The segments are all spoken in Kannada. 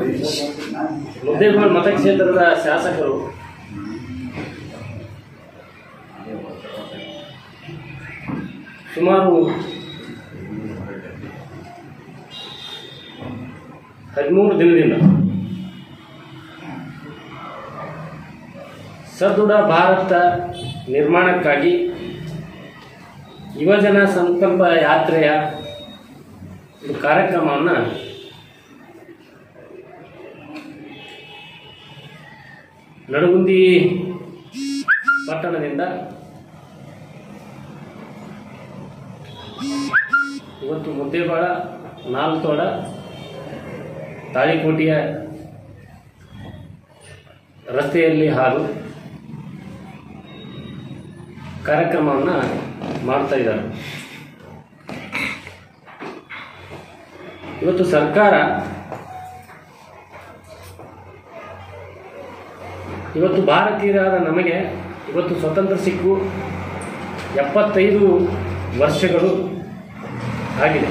ಮುದ್ದೇಬಿಹಾಳ ಮತಕ್ಷೇತ್ರದ ಶಾಸಕರು ಸುಮಾರು ಹದಿಮೂರು ದಿನದಿಂದ ಸದೃಢ ಭಾರತ ನಿರ್ಮಾಣಕ್ಕಾಗಿ ಯುವಜನ ಸಂಕಲ್ಪ ಯಾತ್ರೆಯ ಒಂದು ಕಾರ್ಯಕ್ರಮವನ್ನು ನಡಗುಂದಿ ಪಟ್ಟಣದಿಂದ ಇವತ್ತು ಮುದ್ದೇಬಾಳ ನಾಲ್ತೋಡ ತಾಳಿಕೋಟೆಯ ರಸ್ತೆಯಲ್ಲಿ ಹಾದು ಕಾರ್ಯಕ್ರಮವನ್ನು ಮಾಡ್ತಾ ಇದ್ದಾರೆ ಇವತ್ತು ಸರ್ಕಾರ ಇವತ್ತು ಭಾರತೀಯರಾದ ನಮಗೆ ಇವತ್ತು ಸ್ವತಂತ್ರ ಸಿಕ್ಕು ಎಪ್ಪತ್ತೈದು ವರ್ಷಗಳು ಆಗಿದೆ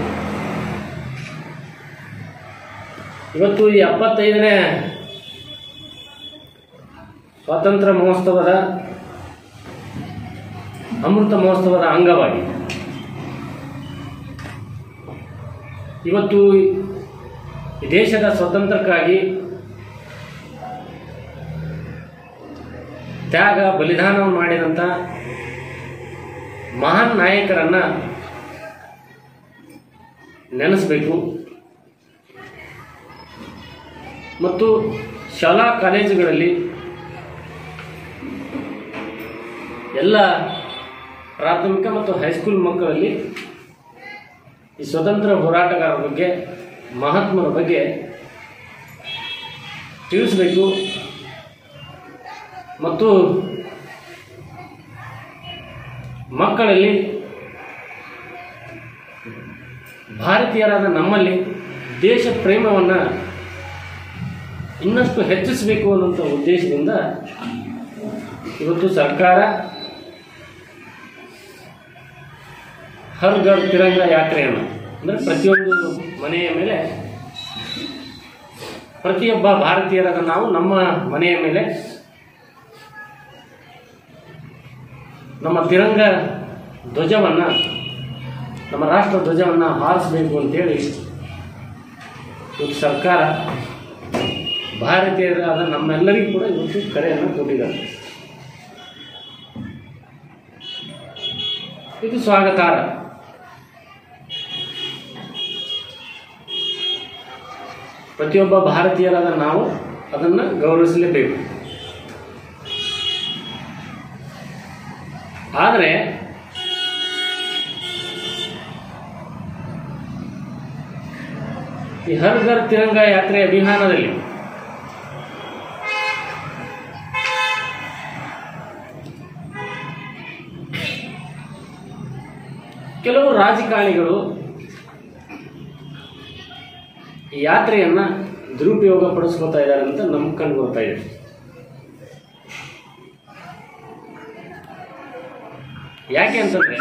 ಇವತ್ತು ಈ ಎಪ್ಪತ್ತೈದನೇ ಸ್ವಾತಂತ್ರ್ಯ ಮಹೋತ್ಸವದ ಅಮೃತ ಮಹೋತ್ಸವದ ಅಂಗವಾಗಿ ಇವತ್ತು ಈ ದೇಶದ ಸ್ವಾತಂತ್ರ್ಯಕ್ಕಾಗಿ ತ್ಯಾಗ ಬಲಿದಾನವನ್ನು ಮಾಡಿದಂಥ ಮಹಾನ್ ನಾಯಕರನ್ನ ನೆನೆಸಬೇಕು ಮತ್ತು ಶಾಲಾ ಕಾಲೇಜುಗಳಲ್ಲಿ ಎಲ್ಲ ಪ್ರಾಥಮಿಕ ಮತ್ತು ಹೈಸ್ಕೂಲ್ ಮಕ್ಕಳಲ್ಲಿ ಈ ಸ್ವತಂತ್ರ ಹೋರಾಟಗಾರರ ಬಗ್ಗೆ ಮಹಾತ್ಮರ ಬಗ್ಗೆ ತಿಳಿಸಬೇಕು ಮತ್ತು ಮಕ್ಕಳಲ್ಲಿ ಭಾರತೀಯರಾದ ನಮ್ಮಲ್ಲಿ ದೇಶ ಪ್ರೇಮವನ್ನು ಇನ್ನಷ್ಟು ಹೆಚ್ಚಿಸಬೇಕು ಅನ್ನೋಂಥ ಉದ್ದೇಶದಿಂದ ಇವತ್ತು ಸರ್ಕಾರ ಹರ್ ಘರ್ ತಿರಂಗ ಯಾತ್ರೆಯನ್ನು ಅಂದರೆ ಪ್ರತಿಯೊಂದು ಮನೆಯ ಮೇಲೆ ಪ್ರತಿಯೊಬ್ಬ ಭಾರತೀಯರಾದ ನಾವು ನಮ್ಮ ಮನೆಯ ಮೇಲೆ ನಮ್ಮ ತಿರಂಗ ಧ್ವಜವನ್ನು ನಮ್ಮ ರಾಷ್ಟ್ರ ಧ್ವಜವನ್ನು ಹಾರಿಸಬೇಕು ಅಂತೇಳಿ ಇವತ್ತು ಸರ್ಕಾರ ಭಾರತೀಯರಾದ ನಮ್ಮೆಲ್ಲರಿಗೂ ಕೂಡ ಇವತ್ತು ಕರೆಯನ್ನು ಕೊಟ್ಟಿದ್ದಾರೆ ಇದು ಸ್ವಾಗತಾರ್ಹ ಪ್ರತಿಯೊಬ್ಬ ಭಾರತೀಯರಾದ ನಾವು ಅದನ್ನು ಗೌರವಿಸಲೇಬೇಕು ಆದರೆ ಈ ಹರ್ ಘರ್ ತಿರಂಗ ಯಾತ್ರೆ ಅಭಿಯಾನದಲ್ಲಿ ಕೆಲವು ರಾಜಕಾರಣಿಗಳು ಈ ಯಾತ್ರೆಯನ್ನ ದುರುಪಯೋಗ ಪಡಿಸ್ಕೊತಾ ಇದ್ದಾರೆ ಅಂತ ನಮ್ಗೆ ಕಂಡು ಬರ್ತಾ ಇದೆ ಯಾಕೆ ಅಂತಂದ್ರೆ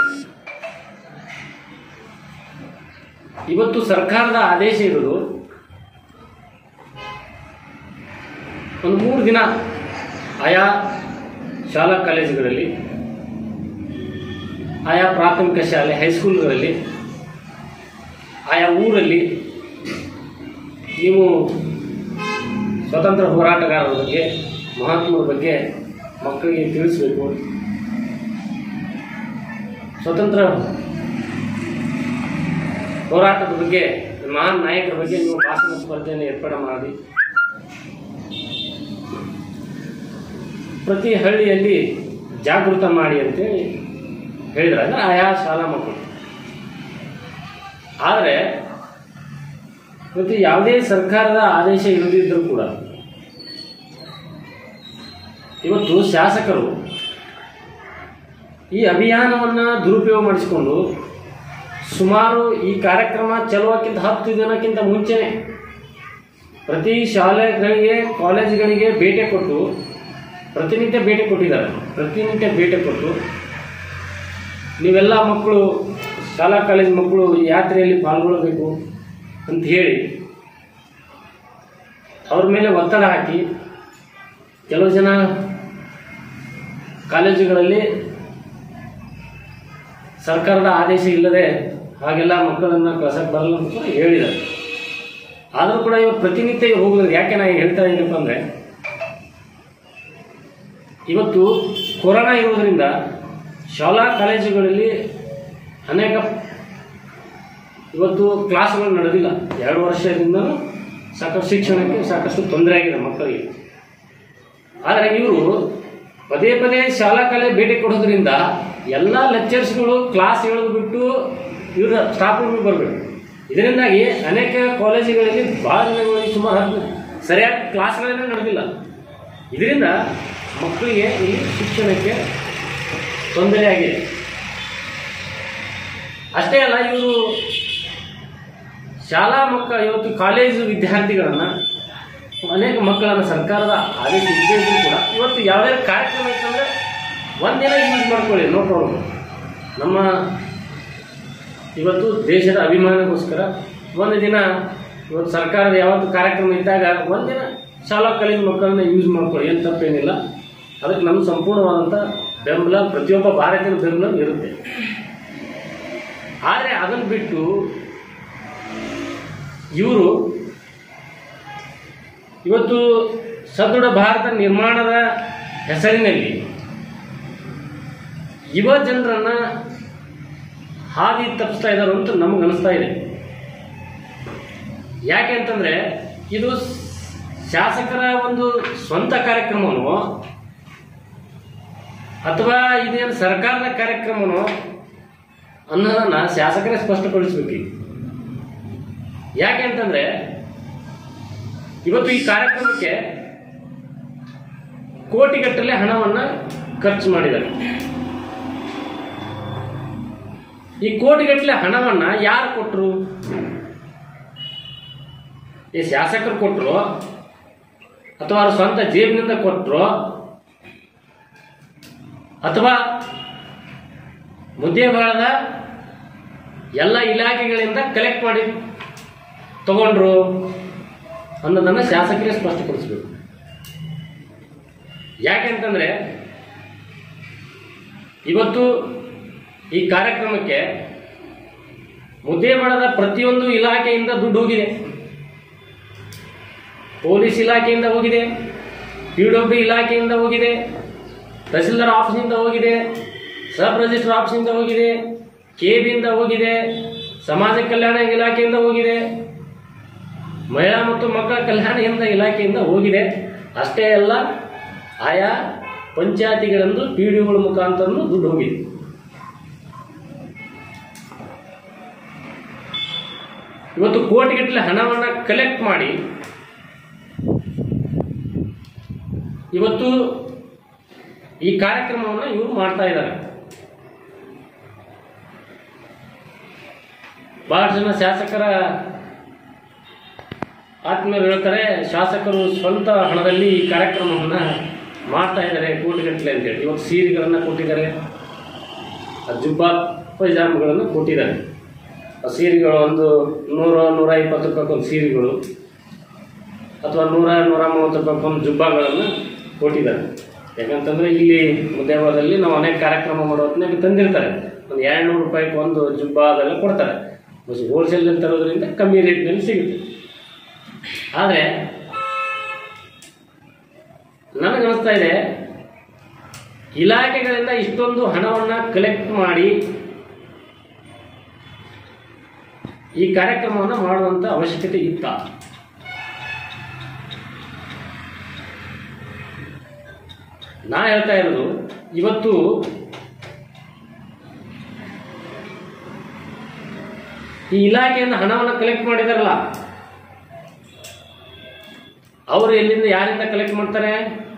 ಇವತ್ತು ಸರ್ಕಾರದ ಆದೇಶ ಇರೋದು ಒಂದು ಮೂರು ದಿನ ಆಯಾ ಶಾಲಾ ಕಾಲೇಜುಗಳಲ್ಲಿ ಆಯಾ ಪ್ರಾಥಮಿಕ ಶಾಲೆ ಹೈಸ್ಕೂಲ್ಗಳಲ್ಲಿ ಆಯಾ ಊರಲ್ಲಿ ನೀವು ಸ್ವತಂತ್ರ ಹೋರಾಟಗಾರರ ಬಗ್ಗೆ ಮಹಾತ್ಮರ ಬಗ್ಗೆ ಮಕ್ಕಳಿಗೆ ತಿಳಿಸಬೇಕು ಸ್ವತಂತ್ರ ಹೋರಾಟದ ಬಗ್ಗೆ ಮಹಾನ್ ನಾಯಕರ ಬಗ್ಗೆ ನೀವು ಭಾಷಣ ಸ್ಪರ್ಧೆಯನ್ನು ಏರ್ಪಾಡು ಮಾಡಿ ಪ್ರತಿ ಹಳ್ಳಿಯಲ್ಲಿ ಜಾಗೃತ ಮಾಡಿ ಅಂತೇಳಿ ಹೇಳಿದ್ರೆ ಅಂದ್ರೆ ಆಯಾ ಶಾಲಾ ಮಕ್ಕಳು ಆದರೆ ಇವತ್ತು ಯಾವುದೇ ಸರ್ಕಾರದ ಆದೇಶ ಇಲ್ಲದಿದ್ದರೂ ಕೂಡ ಇವತ್ತು ಶಾಸಕರು ಈ ಅಭಿಯಾನವನ್ನು ದುರುಪಯೋಗ ಮಾಡಿಸಿಕೊಂಡು ಸುಮಾರು ಈ ಕಾರ್ಯಕ್ರಮ ಚಲುವಕ್ಕಿಂತ ಹತ್ತು ದಿನಕ್ಕಿಂತ ಮುಂಚೆನೆ ಪ್ರತಿ ಶಾಲೆಗಳಿಗೆ ಕಾಲೇಜುಗಳಿಗೆ ಭೇಟಿ ಕೊಟ್ಟು ಪ್ರತಿನಿತ್ಯ ಭೇಟಿ ಕೊಟ್ಟಿದ್ದಾರೆ ಪ್ರತಿನಿತ್ಯ ಭೇಟಿ ಕೊಟ್ಟು ನೀವೆಲ್ಲ ಮಕ್ಕಳು ಶಾಲಾ ಕಾಲೇಜು ಮಕ್ಕಳು ಈ ಯಾತ್ರೆಯಲ್ಲಿ ಪಾಲ್ಗೊಳ್ಳಬೇಕು ಅಂತ ಹೇಳಿ ಅವ್ರ ಮೇಲೆ ಒತ್ತಡ ಹಾಕಿ ಕೆಲವು ಜನ ಕಾಲೇಜುಗಳಲ್ಲಿ ಸರ್ಕಾರದ ಆದೇಶ ಇಲ್ಲದೆ ಹಾಗೆಲ್ಲ ಮಕ್ಕಳನ್ನು ಕಳ್ಸಕ್ಕೆ ಬರಲ್ಲ ಅಂತ ಕೂಡ ಹೇಳಿದ್ದಾರೆ ಆದರೂ ಕೂಡ ಇವತ್ತು ಪ್ರತಿನಿತ್ಯ ಹೋಗುದು ಯಾಕೆ ನಾನು ಹೇಳ್ತಾ ಇದ್ದೀನಪ್ಪ ಅಂದರೆ ಇವತ್ತು ಕೊರೋನಾ ಇರೋದ್ರಿಂದ ಶಾಲಾ ಕಾಲೇಜುಗಳಲ್ಲಿ ಅನೇಕ ಇವತ್ತು ಕ್ಲಾಸ್ಗಳು ನಡೆದಿಲ್ಲ ಎರಡು ವರ್ಷದಿಂದ ಸಾಕಷ್ಟು ಶಿಕ್ಷಣಕ್ಕೆ ಸಾಕಷ್ಟು ತೊಂದರೆ ಆಗಿದೆ ಮಕ್ಕಳಿಗೆ ಆದರೆ ಇವರು ಪದೇ ಪದೇ ಶಾಲಾ ಕಾಲೇಜ್ ಭೇಟಿ ಕೊಡೋದ್ರಿಂದ ಎಲ್ಲ ಲೆಕ್ಚರ್ಸ್ಗಳು ಕ್ಲಾಸ್ ಹೇಳೋದು ಬಿಟ್ಟು ಇವರ ಸ್ಟಾಫ್ ರೂಮಿಗೆ ಬರಬೇಕು ಇದರಿಂದಾಗಿ ಅನೇಕ ಕಾಲೇಜುಗಳಲ್ಲಿ ಭಾಳ ದಿನಗಳಲ್ಲಿ ಸುಮಾರು ಹತ್ತು ಸರಿಯಾದ ಕ್ಲಾಸ್ಗಳೇ ನಡೆದಿಲ್ಲ ಇದರಿಂದ ಮಕ್ಕಳಿಗೆ ಈ ಶಿಕ್ಷಣಕ್ಕೆ ತೊಂದರೆ ಆಗಿದೆ ಅಷ್ಟೇ ಅಲ್ಲ ಇವರು ಶಾಲಾ ಮಕ್ಕಳ ಇವತ್ತು ಕಾಲೇಜು ವಿದ್ಯಾರ್ಥಿಗಳನ್ನು ಅನೇಕ ಮಕ್ಕಳನ್ನು ಸರ್ಕಾರದ ಆದೇಶ ಇದ್ದೇ ಇದ್ರೂ ಕೂಡ ಇವತ್ತು ಯಾವುದೇ ಕಾರ್ಯಕ್ರಮ ಇತ್ತಂದರೆ ಒಂದಿನ ಯೂಸ್ ಮಾಡ್ಕೊಳ್ಳಿ ನೋ ಪ್ರಾಬ್ಲಮ್ ನಮ್ಮ ಇವತ್ತು ದೇಶದ ಅಭಿಮಾನಕ್ಕೋಸ್ಕರ ಒಂದು ದಿನ ಇವತ್ತು ಸರ್ಕಾರದ ಯಾವತ್ತು ಕಾರ್ಯಕ್ರಮ ಇದ್ದಾಗ ಒಂದಿನ ಶಾಲಾ ಕಾಲೇಜು ಮಕ್ಕಳನ್ನ ಯೂಸ್ ಮಾಡ್ಕೊಳ್ಳಿ ಏನು ತಪ್ಪೇನಿಲ್ಲ ಅದಕ್ಕೆ ನಮ್ಮ ಸಂಪೂರ್ಣವಾದಂಥ ಬೆಂಬಲ ಪ್ರತಿಯೊಬ್ಬ ಭಾರತೀಯನ ಬೆಂಬಲ ಇರುತ್ತೆ ಆದರೆ ಅದನ್ನು ಬಿಟ್ಟು ಇವರು ಇವತ್ತು ಸದೃಢ ಭಾರತ ನಿರ್ಮಾಣದ ಹೆಸರಿನಲ್ಲಿ ಯುವ ಜನರನ್ನ ಹಾದಿ ತಪ್ಪಿಸ್ತಾ ಇದ್ದಾರೆ ಅಂತ ನಮಗೆ ಅನಿಸ್ತಾ ಇದೆ ಯಾಕೆ ಅಂತಂದ್ರೆ ಇದು ಶಾಸಕರ ಒಂದು ಸ್ವಂತ ಕಾರ್ಯಕ್ರಮವೋ ಅಥವಾ ಇದೇನು ಸರ್ಕಾರದ ಕಾರ್ಯಕ್ರಮನೋ ಅನ್ನೋದನ್ನ ಶಾಸಕರೇ ಸ್ಪಷ್ಟಪಡಿಸ್ಬೇಕು ಈಗ. ಯಾಕೆ ಅಂತಂದ್ರೆ ಇವತ್ತು ಈ ಕಾರ್ಯಕ್ರಮಕ್ಕೆ ಕೋಟಿಗಟ್ಟಲೆ ಹಣವನ್ನ ಖರ್ಚು ಮಾಡಿದ್ದಾರೆ ಈ ಕೋಟಿಗಟ್ಟಲೆ ಹಣವನ್ನ ಯಾರು ಕೊಟ್ಟರು ಈ ಶಾಸಕರು ಕೊಟ್ಟರು ಅಥವಾ ಅವ್ರ ಸ್ವಂತ ಜೇಬಿನಿಂದ ಕೊಟ್ಟರು ಅಥವಾ ಮುದ್ದೇಬಾಳದ ಎಲ್ಲ ಇಲಾಖೆಗಳಿಂದ ಕಲೆಕ್ಟ್ ಮಾಡಿ ತಗೊಂಡ್ರು ಅನ್ನೋದನ್ನು ಶಾಸಕರಿಗೆ ಸ್ಪಷ್ಟಪಡಿಸಬೇಕು ಯಾಕೆಂತಂದ್ರೆ ಇವತ್ತು ಈ ಕಾರ್ಯಕ್ರಮಕ್ಕೆ ಮುದ್ದೇಬಾಳದ ಪ್ರತಿಯೊಂದು ಇಲಾಖೆಯಿಂದ ದುಡ್ಡು ಹೋಗಿದೆ ಪೊಲೀಸ್ ಇಲಾಖೆಯಿಂದ ಹೋಗಿದೆ ಪಿ ಡಬ್ಲ್ಯೂ ಇಲಾಖೆಯಿಂದ ಹೋಗಿದೆ ತಹಸೀಲ್ದಾರ್ ಆಫೀಸಿಂದ ಹೋಗಿದೆ ಸಬ್ ರಿಜಿಸ್ಟರ್ ಆಫೀಸಿಂದ ಹೋಗಿದೆ ಕೆ ಬಿಯಿಂದ ಹೋಗಿದೆ ಸಮಾಜ ಕಲ್ಯಾಣ ಇಲಾಖೆಯಿಂದ ಹೋಗಿದೆ ಮಹಿಳಾ ಮತ್ತು ಮಕ್ಕಳ ಕಲ್ಯಾಣ ಎಂದ ಇಲಾಖೆಯಿಂದ ಹೋಗಿದೆ ಅಷ್ಟೇ ಅಲ್ಲ ಆಯಾ ಪಂಚಾಯತಿಗಳಂದು ಪಿ ಡಿಗಳ ಮುಖಾಂತರನು ದುಡ್ಡು ಹೋಗಿದೆ ಇವತ್ತು ಕೋಟಿಗಟ್ಟಲೆ ಹಣವನ್ನು ಕಲೆಕ್ಟ್ ಮಾಡಿ ಇವತ್ತು ಈ ಕಾರ್ಯಕ್ರಮವನ್ನು ಇವರು ಮಾಡ್ತಾ ಇದ್ದಾರೆ ಬಹಳ ಜನ ಶಾಸಕರ ಆತ್ಮೀಯರು ಹೇಳ್ತಾರೆ ಶಾಸಕರು ಸ್ವಂತ ಹಣದಲ್ಲಿ ಈ ಕಾರ್ಯಕ್ರಮವನ್ನು ಮಾಡ್ತಾ ಇದ್ದಾರೆ ಕೋಟಿಗಟ್ಟಲೆ ಅಂತೇಳಿ ಇವತ್ತು ಸೀರೆಗಳನ್ನು ಕೊಟ್ಟಿದ್ದಾರೆ ಆ ಜುಬ್ಬಾ ಪೈಜಾಮಗಳನ್ನು ಕೊಟ್ಟಿದ್ದಾರೆ ಆ ಸೀರೆಗಳು ಒಂದು ನೂರ ನೂರ ಇಪ್ಪತ್ತು ರೂಪಾಯಿ ಒಂದು ಸೀರೆಗಳು ಅಥವಾ ನೂರ ನೂರ ಮೂವತ್ತು ರೂಪಾಯಿ ಒಂದು ಜುಬ್ಬಾಗಳನ್ನು ಕೊಟ್ಟಿದ್ದಾರೆ ಯಾಕಂತಂದರೆ ಇಲ್ಲಿ ಮುದ್ದೇವಾದಲ್ಲಿ ನಾವು ಅನೇಕ ಕಾರ್ಯಕ್ರಮ ಮಾಡೋ ಹೊತ್ತಿನಾಗ ತಂದಿರ್ತಾರೆ ಒಂದು ಎರಡು ನೂರು ರೂಪಾಯಿಗೆ ಒಂದು ಜುಬ್ಬಾ ಅದೆಲ್ಲ ಕೊಡ್ತಾರೆ ಹೋಲ್ಸೇಲ್ನಲ್ಲಿ ತರೋದ್ರಿಂದ ಕಮ್ಮಿ ರೇಟ್ನಲ್ಲಿ ಸಿಗುತ್ತೆ ಆದರೆ ನನಗನ್ನಿಸ್ತಾ ಇದೆ ಇಲಾಖೆಗಳಿಂದ ಇಷ್ಟೊಂದು ಹಣವನ್ನು ಕಲೆಕ್ಟ್ ಮಾಡಿ ಈ ಕಾರ್ಯಕ್ರಮವನ್ನು ಮಾಡುವಂಥ ಅವಶ್ಯಕತೆ ಇತ್ತ ನಾ ಹೇಳ್ತಾ ಇರೋದು ಇವತ್ತು ಈ ಇಲಾಖೆಯಿಂದ ಹಣವನ್ನು ಕಲೆಕ್ಟ್ ಮಾಡಿದಾರಲ್ಲ ಅವರು ಎಲ್ಲಿಂದ ಯಾರಿಂದ ಕಲೆಕ್ಟ್ ಮಾಡ್ತಾರೆ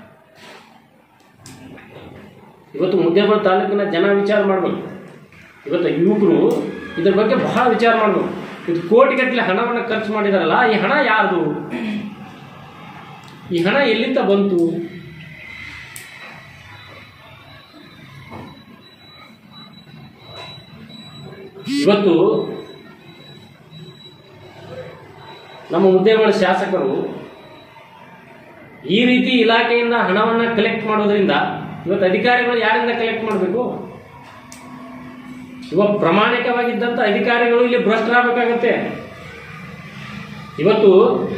ಇವತ್ತು ಮುದ್ದೇಬಾಳ ತಾಲೂಕಿನ ಜನ ವಿಚಾರ ಮಾಡಬೇಕು ಇವತ್ತು ಯುವಕರು ಇದ್ರ ಬಗ್ಗೆ ಬಹಳ ವಿಚಾರ ಮಾಡಬೇಕು ಇದು ಕೋಟಿಗಟ್ಟಲೆ ಹಣವನ್ನು ಖರ್ಚು ಮಾಡಿದಾರಲ್ಲ ಈ ಹಣ ಯಾರ್ದು ಈ ಹಣ ಎಲ್ಲಿಂದ ಬಂತು ಇವತ್ತು ನಮ್ಮ ಮುದ್ದೇಬಾಳ ಶಾಸಕರು ಈ ರೀತಿ ಇಲಾಖೆಯಿಂದ ಹಣವನ್ನು ಕಲೆಕ್ಟ್ ಮಾಡೋದ್ರಿಂದ ಇವತ್ತು ಅಧಿಕಾರಿಗಳು ಯಾರಿಂದ ಕಲೆಕ್ಟ್ ಮಾಡಬೇಕು ಇವಾಗ ಪ್ರಾಮಾಣಿಕವಾಗಿದ್ದಂಥ ಅಧಿಕಾರಿಗಳು ಇಲ್ಲಿ ಭ್ರಷ್ಟರಾಗಬೇಕಾಗತ್ತೆ ಇವತ್ತು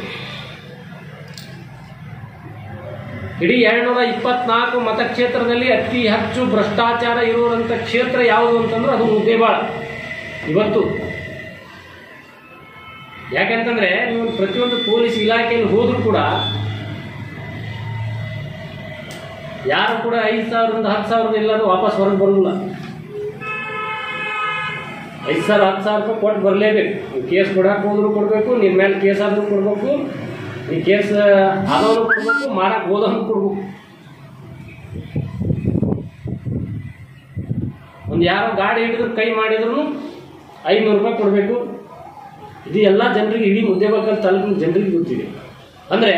ಇಡೀ ಎರಡ್ನೂರ ಇಪ್ಪತ್ನಾಲ್ಕು ಮತಕ್ಷೇತ್ರದಲ್ಲಿ ಅತಿ ಹೆಚ್ಚು ಭ್ರಷ್ಟಾಚಾರ ಇರುವಂಥ ಕ್ಷೇತ್ರ ಯಾವುದು ಅಂತಂದ್ರೆ ಅದು ಮುದ್ದೇಬಾಳ ಇವತ್ತು ಯಾಕಂತಂದ್ರೆ ನೀವು ಪ್ರತಿಯೊಂದು ಪೊಲೀಸ್ ಇಲಾಖೆಯಲ್ಲಿ ಹೋದ್ರೂ ಕೂಡ ಯಾರು ಕೂಡ ಐದು ಸಾವಿರದಿಂದ ಹತ್ತು ಸಾವಿರದ ಇಲ್ಲರೂ ವಾಪಸ್ ಹೊರಗೆ ಬರೋದಿಲ್ಲ ಐದು ಸಾವಿರ ಹತ್ತು ಸಾವಿರ ರೂಪಾಯಿ ಕೊಟ್ಟು ಬರಲೇಬೇಕು ನೀವು ಕೇಸ್ ಕೊಡಕ್ಕೆ ಹೋದ್ರು ಕೊಡಬೇಕು ನಿನ್ನ ಮೇಲೆ ಕೇಸ್ ಆದ್ರೂ ಕೊಡಬೇಕು ನೀ ಕೇಸ್ ಆದವನು ಕೊಡಬೇಕು ಮಾಡಕ್ಕೆ ಹೋದವನು ಕೊಡ್ಬೇಕು ಒಂದು ಯಾರೋ ಗಾಡಿ ಹಿಡಿದ್ರು ಕೈ ಮಾಡಿದ್ರು ಐನೂರು ರೂಪಾಯಿ ಕೊಡಬೇಕು ಇದು ಎಲ್ಲ ಜನರಿಗೆ ಇಡೀ ಮುದ್ದೇಬೇಕಲ್ ತಾಲೂಕಿನ ಜನರಿಗೆ ಗೊತ್ತಿದೆ ಅಂದರೆ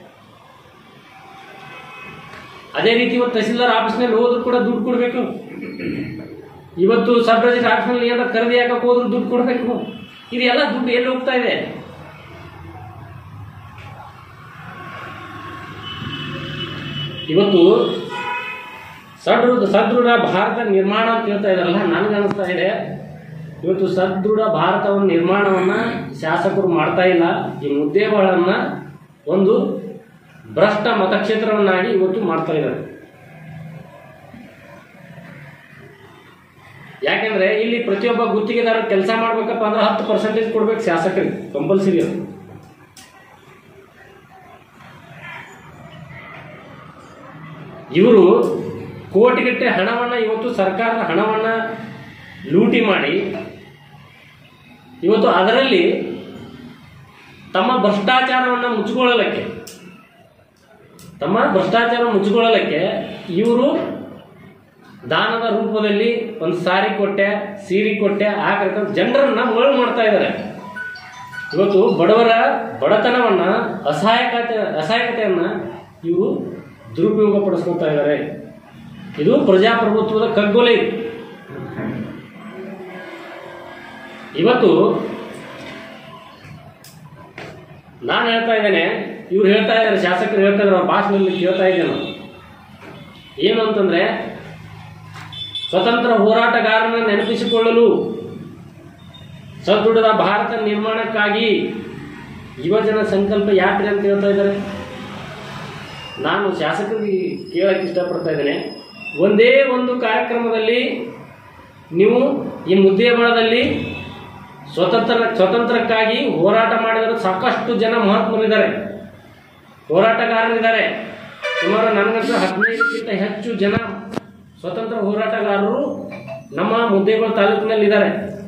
ಅದೇ ರೀತಿ ಇವತ್ತು ತಹಸೀಲ್ದಾರ್ ಆಫೀಸ್ನಲ್ಲಿ ಹೋದ್ರು ಕೂಡ ದುಡ್ಡು ಕೊಡಬೇಕು ಇವತ್ತು ಸಬ್ ರಿಜಿಸ್ಟರ್ ಆಫೀಸ್ನಲ್ಲಿ ಏನಾರ ಖರೀದಿ ಹಾಕಕ್ಕೆ ಹೋದ್ರು ದುಡ್ಡು ಕೊಡಬೇಕು ಇದೆಲ್ಲ ದುಡ್ಡು ಎಲ್ಲಿ ಹೋಗ್ತಾ ಇದೆ ಇವತ್ತು ಸದೃಢ ಸದೃಢ ಭಾರತ ನಿರ್ಮಾಣ ಅಂತ ಹೇಳ್ತಾ ಇದಾರಲ್ಲ ನನಗೆ ಅನಿಸ್ತಾ ಇದೆ ಇವತ್ತು ಸದೃಢ ಭಾರತವನ್ನು ನಿರ್ಮಾಣವನ್ನು ಶಾಸಕರು ಮಾಡ್ತಾ ಇಲ್ಲ ಈ ಮುದ್ದೇಗಳನ್ನ ಒಂದು ಭ್ರಷ್ಟ ಮತಕ್ಷೇತ್ರವನ್ನಾಗಿ ಇವತ್ತು ಮಾಡ್ತಾ ಇದ್ದಾರೆ ಯಾಕೆಂದ್ರೆ ಇಲ್ಲಿ ಪ್ರತಿಯೊಬ್ಬ ಗುತ್ತಿಗೆದಾರ ಕೆಲಸ ಮಾಡ್ಬೇಕಪ್ಪ ಅಂದ್ರೆ ಹತ್ತು ಪರ್ಸೆಂಟೇಜ್ ಕೊಡ್ಬೇಕು ಶಾಸಕರಿಗೆ ಕಂಪಲ್ಸರಿ ಅದು ಇವರು ಕೋಟಿಗಟ್ಟೆ ಹಣವನ್ನು ಇವತ್ತು ಸರ್ಕಾರದ ಹಣವನ್ನು ಲೂಟಿ ಮಾಡಿ ಇವತ್ತು ಅದರಲ್ಲಿ ತಮ್ಮ ಭ್ರಷ್ಟಾಚಾರವನ್ನು ಮುಚ್ಚಿಕೊಳ್ಳಲಿಕ್ಕೆ ತಮ್ಮ ಭ್ರಷ್ಟಾಚಾರ ಮುಚ್ಚಿಕೊಳ್ಳಲಿಕ್ಕೆ ಇವರು ದಾನದ ರೂಪದಲ್ಲಿ ಒಂದು ಸಾರಿ ಕೊಟ್ಟೆ ಸೀರೆ ಕೊಟ್ಟೆ ಹಾಕಿ ಜನರನ್ನ ಮರಳು ಮಾಡ್ತಾ ಇದ್ದಾರೆ ಇವತ್ತು ಬಡವರ ಬಡತನವನ್ನ ಅಸಹಾಯಕತೆ ಅಸಹಾಯಕತೆಯನ್ನ ಇವರು ದುರುಪಯೋಗ ಪಡಿಸ್ಕೊತಾ ಇದ್ದಾರೆ ಇದು ಪ್ರಜಾಪ್ರಭುತ್ವದ ಕಗ್ಗೊಲೆ ಇದು. ಇವತ್ತು ನಾನು ಹೇಳ್ತಾ ಇದ್ದೇನೆ ಇವ್ರು ಹೇಳ್ತಾ ಇದ್ದಾರೆ ಶಾಸಕರು ಹೇಳ್ತಾ ಇದ್ದಾರೆ ಅವ್ರ ಭಾಷಣದಲ್ಲಿ ಕೇಳ್ತಾ ಇದ್ದೇನೆ ನಾನು. ಏನು ಅಂತಂದ್ರೆ ಸ್ವತಂತ್ರ ಹೋರಾಟಗಾರನ ನೆನಪಿಸಿಕೊಳ್ಳಲು ಸದೃಢದ ಭಾರತ ನಿರ್ಮಾಣಕ್ಕಾಗಿ ಯುವಜನ ಸಂಕಲ್ಪ ಯಾತ್ರೆ ಅಂತ ಹೇಳ್ತಾ ಇದ್ದಾರೆ ನಾನು ಶಾಸಕರಿಗೆ ಕೇಳಕ್ಕೆ ಇಷ್ಟಪಡ್ತಾ ಇದ್ದೇನೆ ಒಂದೇ ಒಂದು ಕಾರ್ಯಕ್ರಮದಲ್ಲಿ ನೀವು ಈ ಮುದ್ದೇಬಳದಲ್ಲಿ ಸ್ವತಂತ್ರ ಸ್ವತಂತ್ರಕ್ಕಾಗಿ ಹೋರಾಟ ಮಾಡಿದರೆ ಸಾಕಷ್ಟು ಜನ ಮಹಾತ್ಮರಿದ್ದಾರೆ ಹೋರಾಟಗಾರರಿದ್ದಾರೆ ಸುಮಾರು ನನಗಂತೂ ಹದಿನೈದಕ್ಕಿಂತ ಹೆಚ್ಚು ಜನ ಸ್ವತಂತ್ರ ಹೋರಾಟಗಾರರು ನಮ್ಮ ಮುದ್ದೇಗೋಳ ತಾಲೂಕಿನಲ್ಲಿದ್ದಾರೆ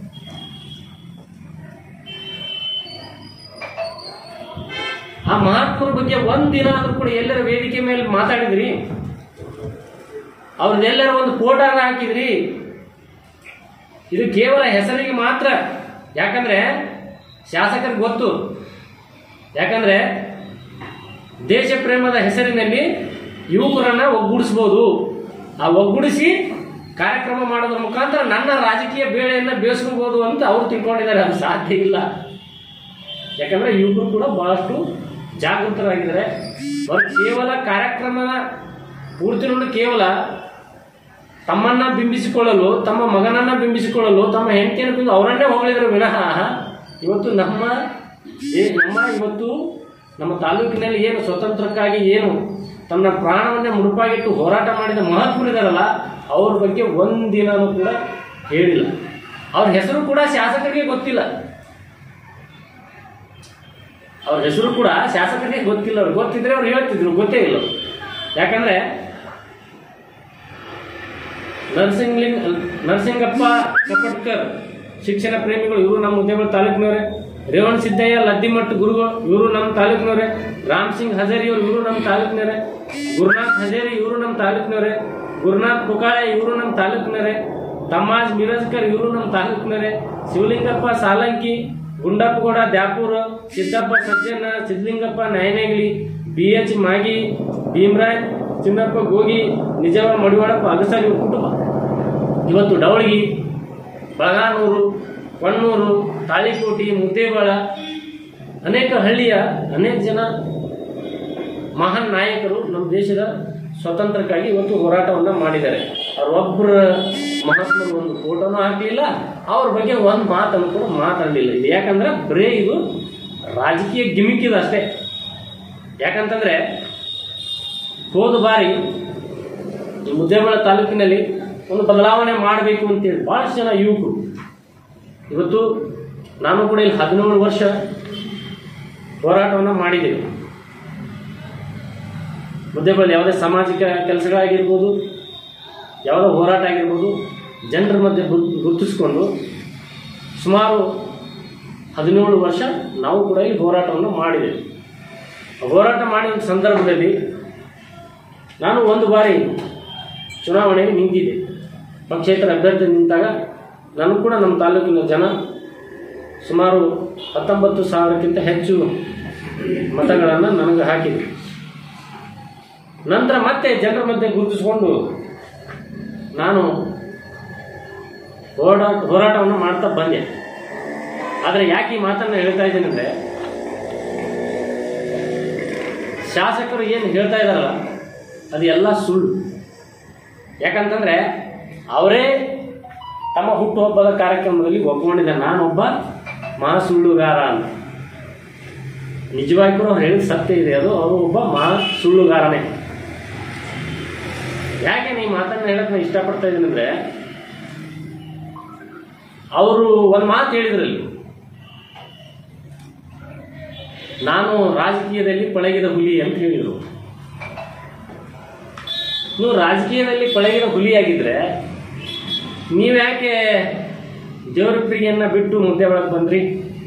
ಆ ಮಹಾತ್ಮರ ಬಗ್ಗೆ ಒಂದ್ ದಿನ ಆದ್ರೂ ಕೂಡ ಎಲ್ಲರ ವೇದಿಕೆ ಮೇಲೆ ಮಾತಾಡಿದ್ರಿ ಅವ್ರದ್ದೆಲ್ಲರ ಒಂದು ಫೋಟೋ ಹಾಕಿದ್ರಿ ಇದು ಕೇವಲ ಹೆಸರಿಗೆ ಮಾತ್ರ ಯಾಕಂದ್ರೆ ಶಾಸಕರಿಗೆ ಗೊತ್ತು ಯಾಕಂದ್ರೆ ದೇಶ ಪ್ರೇಮದ ಹೆಸರಿನಲ್ಲಿ ಯುವಕರನ್ನ ಒಗ್ಗೂಡಿಸ್ಬೋದು ಆ ಒಗ್ಗೂಡಿಸಿ ಕಾರ್ಯಕ್ರಮ ಮಾಡೋದ್ರ ಮುಖಾಂತರ ನನ್ನ ರಾಜಕೀಯ ಬೇಳೆಯನ್ನ ಬೇಯಿಸ್ಕೋಬಹುದು ಅಂತ ಅವ್ರು ತಿಳ್ಕೊಂಡಿದ್ದಾರೆ ಅದು ಸಾಧ್ಯ ಇಲ್ಲ ಯಾಕಂದ್ರೆ ಯುವಕರು ಕೂಡ ಬಹಳಷ್ಟು ಜಾಗೃತರಾಗಿದ್ದಾರೆ ಅವರು ಕೇವಲ ಕಾರ್ಯಕ್ರಮದ ಪೂರ್ತಿ ನೋಡಿ ಕೇವಲ ತಮ್ಮನ್ನ ಬಿಂಬಿಸಿಕೊಳ್ಳಲು ತಮ್ಮ ಮಗನನ್ನ ಬಿಂಬಿಸಿಕೊಳ್ಳಲು ತಮ್ಮ ಹೆಂಡತಿಯನ್ನು ಬಿಂಬಿ ಅವರನ್ನೇ ಹೊಗಳಿದ್ರು ವಿನಃ ಇವತ್ತು ನಮ್ಮ ಏ- ನಮ್ಮ ಇವತ್ತು ನಮ್ಮ ತಾಲೂಕಿನಲ್ಲಿ ಏನು ಸ್ವತಂತ್ರಕ್ಕಾಗಿ ಏನು ತನ್ನ ಪ್ರಾಣವನ್ನೇ ಮುಡುಪಾಗಿಟ್ಟು ಹೋರಾಟ ಮಾಡಿದ ಮಹಾತ್ಮರಿದಾರಲ್ಲ ಅವ್ರ ಬಗ್ಗೆ ಒಂದಿನನೂ ಕೂಡ ಹೇಳಿಲ್ಲ ಅವ್ರ ಹೆಸರು ಕೂಡ ಶಾಸಕರಿಗೆ ಗೊತ್ತಿಲ್ಲ ಅವ್ರ ಹೆಸರು ಕೂಡ ಶಾಸಕರಿಗೆ ಗೊತ್ತಿಲ್ಲ ಅವ್ರು ಗೊತ್ತಿದ್ರೆ ಅವ್ರು ಹೇಳ್ತಿದ್ರು ಗೊತ್ತೇ ಇಲ್ಲ ಅವ್ರು. ಯಾಕಂದ್ರೆ ನರಸಿಂಗ್ಲಿಂಗ್ ನರಸಿಂಗಪ್ಪ ಕಪಟ್ಕರ್ ಶಿಕ್ಷಣ ಪ್ರೇಮಿಗಳು ಇವರು ನಮ್ಮ ಉದ್ಯಮ ತಾಲೂಕಿನವರೇ ರೇವಣ್ ಸಿದ್ದಯ್ಯ ಲದ್ದಿಮಠ್ ಗುರುಗಳು ಇವರು ನಮ್ಮ ತಾಲೂಕಿನವರೇ ರಾಮ್ ಸಿಂಗ್ ಹಜಾರಿ ಅವರು ಇವರು ನಮ್ಮ ತಾಲೂಕಿನವರೇ ಗುರುನಾಥ್ ಹಜಾರಿ ಇವರು ನಮ್ಮ ತಾಲೂಕಿನವರೇ ಗುರುನಾಥ್ ಪುಕಾಳೆ ಇವರು ನಮ್ಮ ತಾಲೂಕಿನವರೇ ತಮ್ಮಾಜ್ ಮಿರಜ್ಕರ್ ಇವರು ನಮ್ಮ ತಾಲೂಕಿನವರೇ ಶಿವಲಿಂಗಪ್ಪ ಸಾಲಂಕಿ ಗುಂಡಪ್ಪಗೌಡ ದ್ಯಾಪೂರ್ ಸಿದ್ದಪ್ಪ ಸಜ್ಜನ ಸಿದ್ಲಿಂಗಪ್ಪ ನಾಯನಗಿಳಿ ಬಿ ಎಚ್ ಮಾಗಿ ಭೀಮರಾಯ್ ಚಿನ್ನಪ್ಪ ಗೋಗಿ ನಿಜವ ಮಡಿವಾಳಪ್ಪ ಅಗಸಾಲಿ ಇವ್ರ ಕುಟುಂಬ ಇವತ್ತು ಡವಳಗಿ ಬಳಗಾನೂರು ಕೊಣ್ಣೂರು ತಾಳಿಕೋಟಿ ಮುದ್ದೇಬಾಳ ಅನೇಕ ಹಳ್ಳಿಯ ಅನೇಕ ಜನ ಮಹಾನ್ ನಾಯಕರು ನಮ್ಮ ದೇಶದ ಸ್ವತಂತ್ರಕ್ಕಾಗಿ ಇವತ್ತು ಹೋರಾಟವನ್ನು ಮಾಡಿದ್ದಾರೆ ಅವರೊಬ್ಬರ ಮಹಾತ್ಮರು ಒಂದು ಫೋಟೋನೂ ಹಾಕಲಿಲ್ಲ ಅವ್ರ ಬಗ್ಗೆ ಒಂದು ಮಾತನ್ನು ಕೂಡ ಮಾತಾಡಲಿಲ್ಲ ಇದು ಯಾಕಂದ್ರೆ ಬರೇ ಇದು ರಾಜಕೀಯ ಗಿಮಿಕ್ ಇದು ಅಷ್ಟೇ ಯಾಕಂತಂದ್ರೆ ಹೋದ ಬಾರಿ ಈ ಮುದ್ದೇಬೇಳ ತಾಲೂಕಿನಲ್ಲಿ ಒಂದು ಬದಲಾವಣೆ ಮಾಡಬೇಕು ಅಂತೇಳಿ ಭಾಳಷ್ಟು ಜನ ಯುವಕರು ಇವತ್ತು ನಾನು ಕೂಡ ಇಲ್ಲಿ ಹದಿನೇಳು ವರ್ಷ ಹೋರಾಟವನ್ನು ಮಾಡಿದ್ದೇವೆ ಮುದ್ದೇಬೇಳ ಯಾವುದೇ ಸಾಮಾಜಿಕ ಕೆಲಸಗಳಾಗಿರ್ಬೋದು ಯಾವುದೋ ಹೋರಾಟ ಆಗಿರ್ಬೋದು ಜನರ ಮಧ್ಯೆ ಗುರ್- ಗುರುತಿಸ್ಕೊಂಡು ಸುಮಾರು ಹದಿನೇಳು ವರ್ಷ ನಾವು ಕೂಡ ಇಲ್ಲಿ ಹೋರಾಟವನ್ನು ಮಾಡಿದ್ದೇವೆ ಹೋರಾಟ ಮಾಡಿದ ಸಂದರ್ಭದಲ್ಲಿ ನಾನು ಒಂದು ಬಾರಿ ಚುನಾವಣೆಗೆ ನಿಂತಿದ್ದೆ ಪಕ್ಷೇತರ ಅಭ್ಯರ್ಥಿ ನಿಂತಾಗ ನಾನು ಕೂಡ ನಮ್ಮ ತಾಲೂಕಿನ ಜನ ಸುಮಾರು ಹತ್ತೊಂಬತ್ತು ಸಾವಿರಕ್ಕಿಂತ ಹೆಚ್ಚು ಮತಗಳನ್ನು ನನಗೆ ಹಾಕಿದ್ರು ನಂತರ ಮತ್ತೆ ಜನರ ಮಧ್ಯೆ ಗುರುತಿಸ್ಕೊಂಡು ನಾನು ಹೋರಾಟ ಹೋರಾಟವನ್ನು ಮಾಡ್ತಾ ಬಂದೆ ಆದರೆ ಯಾಕೆ ಈ ಮಾತನ್ನು ಹೇಳ್ತಾ ಇದ್ದೀನಿ ಅಂದರೆ ಶಾಸಕರು ಏನು ಹೇಳ್ತಾ ಇದ್ದಾರಲ್ಲ ಅದು ಎಲ್ಲ ಸುಳ್ಳು ಯಾಕಂತಂದರೆ ಅವರೇ ತಮ್ಮ ಹುಟ್ಟುಹಬ್ಬದ ಕಾರ್ಯಕ್ರಮದಲ್ಲಿ ಒಪ್ಕೊಂಡಿದ್ದೆ ನಾನೊಬ್ಬ ಮಹಾ ಸುಳ್ಳುಗಾರ ಅಂತ ನಿಜವಾಗಿ ಕೂಡ ಅವ್ರು ಹೇಳಿದ ಸತ್ಯ ಇದೆ ಅದು ಅವರು ಒಬ್ಬ ಮಹಾ ಸುಳ್ಳುಗಾರನೇ ಯಾಕೆ ಈ ಮಾತನ್ನು ಹೇಳಕ್ಕೆ ನಾನು ಇಷ್ಟಪಡ್ತಾ ಇದ್ದೀನಿ ಅಂದರೆ ಅವರು ಒಂದು ಮಾತು ಹೇಳಿದ್ರಲ್ಲಿ ನಾನು ರಾಜಕೀಯದಲ್ಲಿ ಪಳಗಿದ ಹುಲಿ ಅಂತ ಹೇಳಿದರು ನೀವು ರಾಜಕೀಯದಲ್ಲಿ ಪಳಗಿದ ಹುಲಿಯಾಗಿದ್ದರೆ ನೀವ್ಯಾಕೆ ದೇವರ ಪ್ರಿಯನ್ನು ಬಿಟ್ಟು ಮುದ್ದೆ ಒಳಗೆ ಬಂದ್ರಿ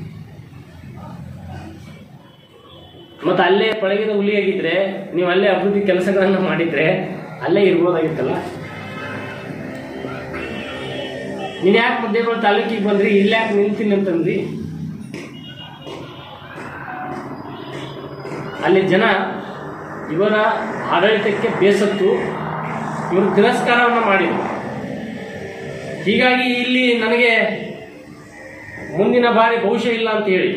ಮತ್ತು ಅಲ್ಲೇ ಪಳಗಿದ ಹುಲಿಯಾಗಿದ್ದರೆ ನೀವು ಅಲ್ಲೇ ಅಭಿವೃದ್ಧಿ ಕೆಲಸಗಳನ್ನು ಮಾಡಿದರೆ ಅಲ್ಲೇ ಇರ್ಬೋದಾಗಿತ್ತಲ್ಲ ನೀನು ಯಾಕೆ ಮುದ್ದೆಗಳು ತಾಲೂಕಿಗೆ ಬಂದ್ರಿ ಇಲ್ಲಿ ಯಾಕೆ ನಿಲ್ತೀನಿ ಅಂತಂದ್ರಿ ಅಲ್ಲಿ ಜನ ಇವರ ಆಡಳಿತಕ್ಕೆ ಬೇಸತ್ತು ಇವರು ತಿರಸ್ಕಾರವನ್ನು ಮಾಡಿದರು ಹೀಗಾಗಿ ಇಲ್ಲಿ ನನಗೆ ಮುಂದಿನ ಬಾರಿ ಭವಿಷ್ಯ ಇಲ್ಲ ಅಂತ ಹೇಳಿ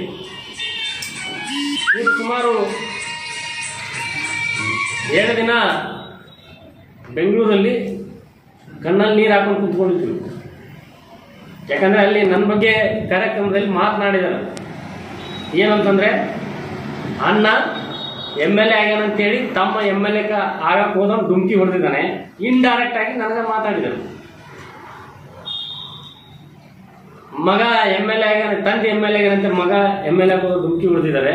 ಇವರು ಸುಮಾರು ಎರಡು ದಿನ ಬೆಂಗಳೂರಲ್ಲಿ ಕಣ್ಣಲ್ಲಿ ನೀರು ಹಾಕೊಂಡು ಕುತ್ಕೊಂಡಿದ್ರು ಯಾಕಂದರೆ ಅಲ್ಲಿ ನನ್ನ ಬಗ್ಗೆ ಕಾರ್ಯಕ್ರಮದಲ್ಲಿ ಮಾತನಾಡಿದ್ದಾರೆ ಏನಂತಂದರೆ ಅಣ್ಣ ಎಮ್ ಎಲ್ ಎ ಆಗ್ಯಾನಂತೇಳಿ ತಮ್ಮ ಎಮ್ ಎಲ್ ಎ ಆಗಕ್ಕೆ ಹೋದವ್ನು ಡುಮ್ಕಿ ಹೊಡೆದಿದ್ದಾನೆ ಇಂಡೈರೆಕ್ಟ್ ಆಗಿ ನನಗೆ ಮಾತಾಡಿದರು ಮಗ ಎಮ್ ಎಲ್ ಎ ಆಗ್ಯಾನ ತಂದೆ ಎಮ್ ಎಲ್ ಎ ಆಗ್ಯಾನಂತೆ ಮಗ ಎಮ್ ಎಲ್ ಎ ಹೋದ ಡುಮ್ಕಿ ಹೊಡೆದಿದ್ದಾರೆ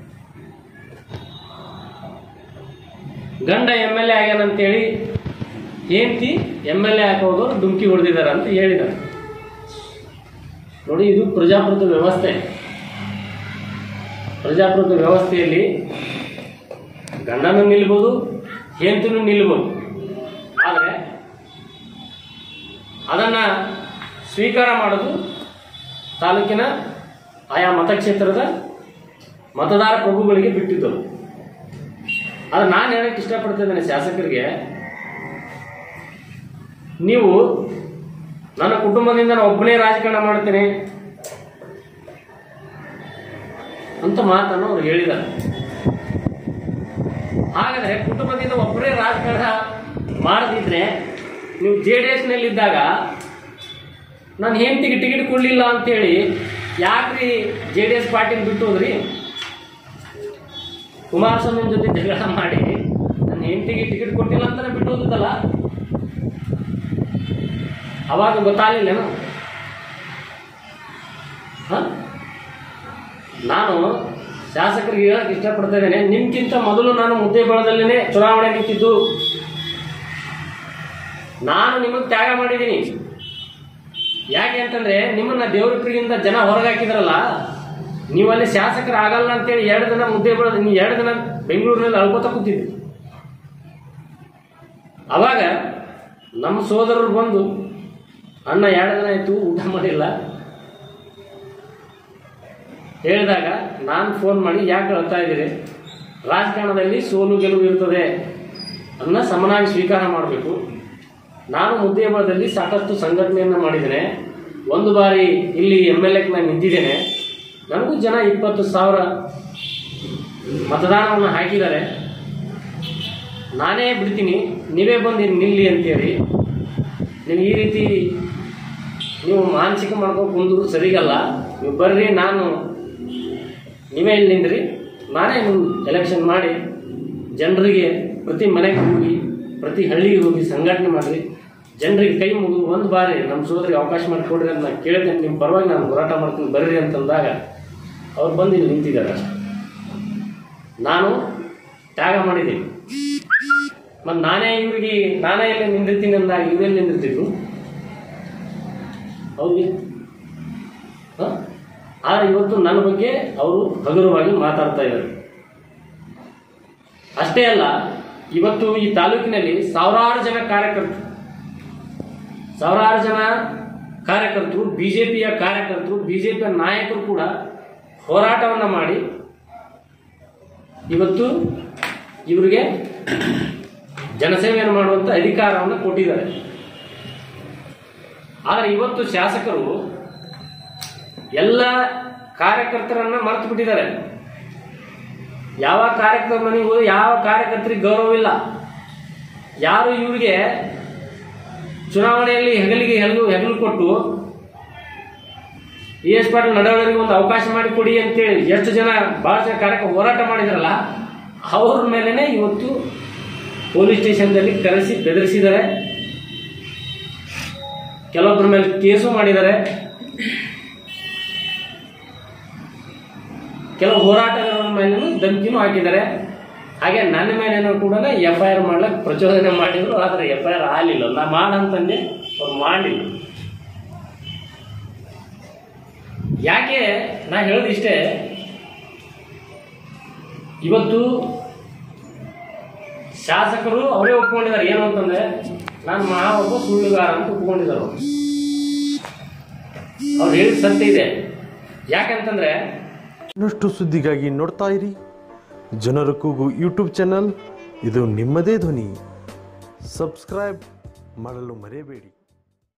ಗಂಡ ಎಮ್ ಎಲ್ ಎ ಆಗ್ಯಾನಂತೇಳಿ ಹೆಂಡತಿ ಎಮ್ ಎಲ್ ಎ ಹಾಕೋದು ಡುಮ್ಕಿ ಹೊಡೆದಿದ್ದಾರೆ ಅಂತ ಹೇಳಿದ್ದಾರೆ ನೋಡಿ ಇದು ಪ್ರಜಾಪ್ರಭುತ್ವ ವ್ಯವಸ್ಥೆ ಪ್ರಜಾಪ್ರಭುತ್ವ ವ್ಯವಸ್ಥೆಯಲ್ಲಿ ಗಂಡನೂ ನಿಲ್ಬೋದು ಹೆಂಡತಿನೂ ನಿಲ್ಬೋದು ಆದರೆ ಅದನ್ನು ಸ್ವೀಕಾರ ಮಾಡೋದು ತಾಲೂಕಿನ ಆಯಾ ಮತಕ್ಷೇತ್ರದ ಮತದಾರ ಪ್ರಭುಗಳಿಗೆ ಬಿಟ್ಟಿದ್ದರು ಆದರೆ ನಾನು ಹೇಳಕ್ಕೆ ಇಷ್ಟಪಡ್ತಿದ್ದೇನೆ ಶಾಸಕರಿಗೆ ನೀವು ನನ್ನ ಕುಟುಂಬದಿಂದ ನಾನು ಒಬ್ಬನೇ ರಾಜಕಾರಣ ಮಾಡ್ತೇನೆ ಅಂತ ಮಾತನ್ನು ಅವ್ರು ಹೇಳಿದ್ದಾರೆ ಹಾಗಾದರೆ ಕುಟುಂಬದಿಂದ ಒಬ್ಬರೇ ರಾಜಕಾರಣ ಮಾಡದಿದ್ರೆ ನೀವು ಜೆ ಡಿ ಎಸ್ನಲ್ಲಿದ್ದಾಗ ನಾನು ಹೆಂಡತಿಗೆ ಟಿಕೆಟ್ ಕೊಡಲಿಲ್ಲ ಅಂತೇಳಿ ಯಾಕ್ರಿ ಜೆ ಡಿ ಎಸ್ ಪಾರ್ಟಿನ ಬಿಟ್ಟು ಹೋದ್ರಿ ಕುಮಾರಸ್ವಾಮಿ ಜೊತೆ ಜಗಳ ಮಾಡಿ ನನ್ನ ಹೆಂಡತಿಗೆ ಟಿಕೆಟ್ ಕೊಟ್ಟಿಲ್ಲ ಅಂತಾನೆ ಬಿಟ್ಟು ಹೋದಲ್ಲ ಅವಾಗ ಗೊತ್ತಾಗಲಿಲ್ಲೇನು ಹ? ನಾನು ಶಾಸಕರಿಗೆ ಹೇಳಕ್ಕೆ ಇಷ್ಟಪಡ್ತಾ ಇದ್ದೇನೆ ನಿಮ್ಗಿಂತ ಮೊದಲು ನಾನು ಮುದ್ದೇಬೇಳದಲ್ಲೇ ಚುನಾವಣೆ ನಿಂತಿದ್ದು ನಾನು ನಿಮಗೆ ತ್ಯಾಗ ಮಾಡಿದ್ದೀನಿ ಯಾಕೆ ಅಂತಂದ್ರೆ ನಿಮ್ಮನ್ನ ದೇವರಿಪ್ರಿಯಿಂದ ಜನ ಹೊರಗಾಕಿದ್ರಲ್ಲ ನೀವು ಅಲ್ಲಿ ಶಾಸಕರು ಆಗಲ್ಲ ಅಂತೇಳಿ ಎರಡು ದಿನ ಮುದ್ದೆ ಬೆಳೆದು ನೀವು ಎರಡು ದಿನ ಬೆಂಗಳೂರಿನಲ್ಲಿ ಅಳ್ಕೋತ ಕೂತಿದ್ರಿ ಅವಾಗ ನಮ್ಮ ಸೋದರರು ಬಂದು ಅಣ್ಣ ಎರಡು ದಿನ ಆಯಿತು ಊಟ ಮಾಡಿಲ್ಲ ಹೇಳಿದಾಗ ನಾನು ಫೋನ್ ಮಾಡಿ ಯಾಕೆ ಹೇಳ್ತಾ ಇದ್ದೀರಿ ರಾಜಕಾರಣದಲ್ಲಿ ಸೋಲು ಗೆಲುವು ಇರ್ತದೆ ಅದನ್ನ ಸಮನಾಗಿ ಸ್ವೀಕಾರ ಮಾಡಬೇಕು ನಾನು ಮುದ್ದೇಬಳದಲ್ಲಿ ಸಾಕಷ್ಟು ಸಂಘಟನೆಯನ್ನು ಮಾಡಿದ್ದೇನೆ ಒಂದು ಬಾರಿ ಇಲ್ಲಿ ಎಮ್ ಎಲ್ ಎಗೆ ನಾನು ನಿಂತಿದ್ದೇನೆ ನನಗೂ ಜನ ಇಪ್ಪತ್ತು ಸಾವಿರ ಮತದಾನವನ್ನು ಹಾಕಿದ್ದಾರೆ ನಾನೇ ಬಿಡ್ತೀನಿ ನೀವೇ ಬಂದು ಇಲ್ಲಿ ನಿಲ್ಲಿ ಅಂತೇಳಿ ನೀವು ಈ ರೀತಿ ನೀವು ಮಾನಸಿಕ ಮಾಡ್ಕೊಂಡು ಕುಂದ್ರು ಸರಿಗಲ್ಲ ನೀವು ಬರ್ರಿ ನಾನು ನೀವೇ ಇಲ್ಲಿ ನಿಂದ್ರಿ ನಾನೇ ನಿಮ್ಮ ಎಲೆಕ್ಷನ್ ಮಾಡಿ ಜನರಿಗೆ ಪ್ರತಿ ಮನೆಗೆ ಹೋಗಿ ಪ್ರತಿ ಹಳ್ಳಿಗೆ ಹೋಗಿ ಸಂಘಟನೆ ಮಾಡಿರಿ ಜನರಿಗೆ ಕೈ ಮುಗಿದು ಒಂದು ಬಾರಿ ನಮ್ಮ ಸೋದರಿಗೆ ಅವಕಾಶ ಮಾಡಿಕೊಡ್ರಿ ಅಂತ ನಾನು ಕೇಳಿದ್ದೇನೆ ನಿಮ್ಮ ಪರವಾಗಿ ನಾನು ಹೋರಾಟ ಮಾಡ್ತೀನಿ ಬರ್ರಿ ಅಂತಂದಾಗ ಅವ್ರು ಬಂದು ಇಲ್ಲಿ ನಿಂತಿದ್ದಾರೆ ಅಷ್ಟೆ ನಾನು ತ್ಯಾಗ ಮಾಡಿದ್ದೀನಿ ಮತ್ತು ನಾನೇ ಇವ್ರಿಗೆ ನಾನೇ ಇಲ್ಲಿ ನಿಂದಿರ್ತೀನಿ ಅಂದಾಗ ಇವರೆಲ್ಲಿ ನಿಂದಿರ್ತಿದ್ರು ಹೌದು ಹಾಂ ಆದರೆ ಇವತ್ತು ನನ್ನ ಬಗ್ಗೆ ಅವರು ಹಗುರವಾಗಿ ಮಾತಾಡ್ತಾ ಇದ್ದಾರೆ ಅಷ್ಟೇ ಅಲ್ಲ ಇವತ್ತು ಈ ತಾಲೂಕಿನಲ್ಲಿ ಸಾವಿರಾರು ಜನ ಕಾರ್ಯಕರ್ತರು ಸಾವಿರಾರು ಜನ ಕಾರ್ಯಕರ್ತರು ಬಿ ಜೆ ಪಿಯ ಕಾರ್ಯಕರ್ತರು ಬಿ ಜೆ ಪಿಯ ನಾಯಕರು ಕೂಡ ಹೋರಾಟವನ್ನು ಮಾಡಿ ಇವತ್ತು ಇವರಿಗೆ ಜನಸೇವೆಯನ್ನು ಮಾಡುವಂಥ ಅಧಿಕಾರವನ್ನು ಕೊಟ್ಟಿದ್ದಾರೆ ಆದರೆ ಇವತ್ತು ಶಾಸಕರು ಎಲ್ಲ ಕಾರ್ಯಕರ್ತರನ್ನ ಮರೆತು ಬಿಟ್ಟಿದ್ದಾರೆ ಯಾವ ಕಾರ್ಯಕರ್ತರ ಮನೆಗೆ ಹೋಗಿ ಯಾವ ಕಾರ್ಯಕರ್ತರಿಗೆ ಗೌರವ ಇಲ್ಲ ಯಾರು ಇವರಿಗೆ ಚುನಾವಣೆಯಲ್ಲಿ ಹೆಗಲಿಗೆ ಹೆಗಲು ಹೆಗಲು ಕೊಟ್ಟು ಇ ಎಸ್ ಪಾಟೀಲ್ ನಡವಳಿಗೆ ಒಂದು ಅವಕಾಶ ಮಾಡಿ ಕೊಡಿ ಅಂತೇಳಿ ಎಷ್ಟು ಜನ ಭಾಳ ಜನ ಕಾರ್ಯಕರ್ತ ಹೋರಾಟ ಮಾಡಿದ್ರಲ್ಲ ಅವ್ರ ಮೇಲೇನೆ ಇವತ್ತು ಪೊಲೀಸ್ ಸ್ಟೇಷನ್ದಲ್ಲಿ ಕರೆಸಿ ಬೆದರಿಸಿದ್ದಾರೆ ಕೆಲವೊಬ್ಬರ ಮೇಲೆ ಕೇಸು ಮಾಡಿದ್ದಾರೆ ಕೆಲವು ಹೋರಾಟಗಾರರ ಮೇಲೂ ಧಮಕಿನೂ ಹಾಕಿದ್ದಾರೆ ಹಾಗೆ ನನ್ನ ಮೇಲೇನೂ ಕೂಡ ಎಫ್ ಐ ಆರ್ ಮಾಡ್ಲಿಕ್ಕೆ ಪ್ರಚೋದನೆ ಮಾಡಿದ್ರು ಆದರೆ ಎಫ್ ಐ ಆರ್ ಆಗಲಿಲ್ಲ ನಾ ಮಾಡಂತಂದೆ ಅವ್ರು ಮಾಡಲಿಲ್ಲ ಯಾಕೆ ನಾ ಹೇಳೋದಿಷ್ಟೇ ಇವತ್ತು ಶಾಸಕರು ಅವರೇ ಒಪ್ಕೊಂಡಿದ್ದಾರೆ ಏನು ಅಂತಂದ್ರೆ ನಾನು ಮಾ ಒಬ್ಬ ಸುಳ್ಳುಗಾರ ಅಂತ ಒಪ್ಕೊಂಡಿದ್ದಾರೆ ಅವ್ರು ಅವ್ರು ಹೇಳಿದ ಸತ್ಯ ಇದೆ ಯಾಕಂತಂದ್ರೆ ಇನ್ನಷ್ಟು ಸುದ್ದಿಗಾಗಿ ನೋಡ್ತಾ ಇರಿ ಜನರ ಕೂಗು ಯೂಟ್ಯೂಬ್ ಚಾನಲ್ ಇದು ನಿಮ್ಮದೇ ಧ್ವನಿ ಸಬ್ಸ್ಕ್ರೈಬ್ ಮಾಡಲು ಮರೆಯಬೇಡಿ